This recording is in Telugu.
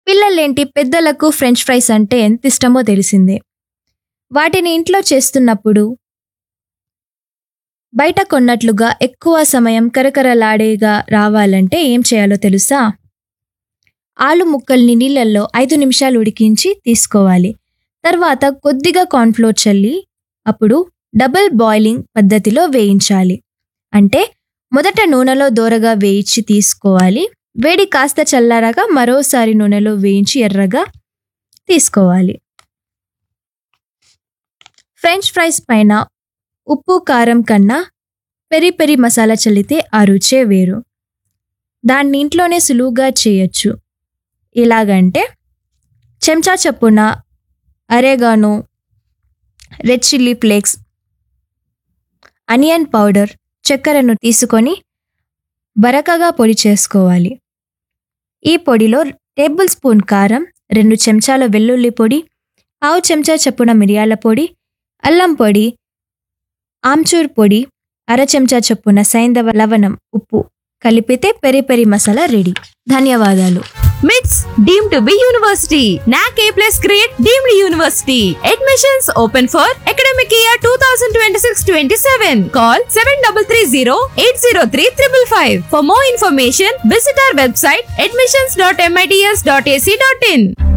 పిల్లలేంటి పెద్దలకు ఫ్రెంచ్ ఫ్రైస్ అంటే ఎంత ఇష్టమో తెలిసిందే వాటిని ఇంట్లో చేస్తున్నప్పుడు బయట కొన్నట్లుగా ఎక్కువ సమయం కరకరలాడేగా రావాలంటే ఏం చేయాలో తెలుసా ఆలు ముక్కల్ని నీళ్ళల్లో ఐదు నిమిషాలు ఉడికించి తీసుకోవాలి తర్వాత కొద్దిగా కార్న్ఫ్లోర్ చల్లి అప్పుడు డబుల్ బాయిలింగ్ పద్ధతిలో వేయించాలి అంటే మొదట నూనెలో దోరగా వేయించి తీసుకోవాలి వేడి కాస్త చల్లారాక మరోసారి నూనెలో వేయించి ఎర్రగా తీసుకోవాలి ఫ్రెంచ్ ఫ్రైస్ పైన ఉప్పు కారం కన్నా పెరి పెరి మసాలా చల్లితే ఆ రుచే వేరు దాన్ని ఇంట్లోనే సులువుగా చేయొచ్చు ఎలాగంటే చెంచా చప్పున oregano red chilli flakes onion powder చక్కెరను తీసుకొని బరకగా పొడి చేసుకోవాలి ఈ పొడిలో టేబుల్ స్పూన్ కారం రెండు చెంచాల వెల్లుల్లి పొడి పావు చెంచా చప్పున మిరియాల పొడి అల్లం పొడి ఆమ్చూర్ పొడి అర చెంచా చొప్పున సైంధవ లవణం ఉప్పు కలిపితే పెరి పెరి మసాలా రెడీ ధన్యవాదాలు మిట్స్ deem to be university NAAC A plus grade deemed university admissions open for academic year two thousand twenty six twenty seven call seven double three zero eight zero three triple five for more information visit our website admissions dot MITS dot AC dot in